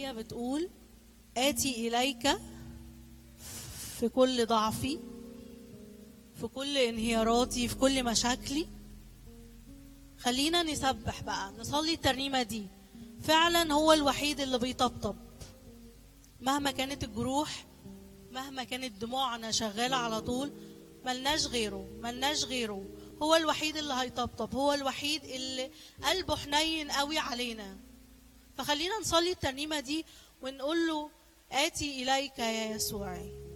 الترنيمة بتقول آتي إليك في كل ضعفي في كل انهياراتي في كل مشاكلي خلينا نسبح بقى نصلي الترنيمة دي فعلا هو الوحيد اللي بيطبطب مهما كانت الجروح مهما كانت دموعنا شغالة على طول ملناش غيره ملناش غيره هو الوحيد اللي هيطبطب هو الوحيد اللي قلبه حنين قوي علينا فخلينا نصلي الترنيمة دي ونقول له آتي إليك يا يسوعي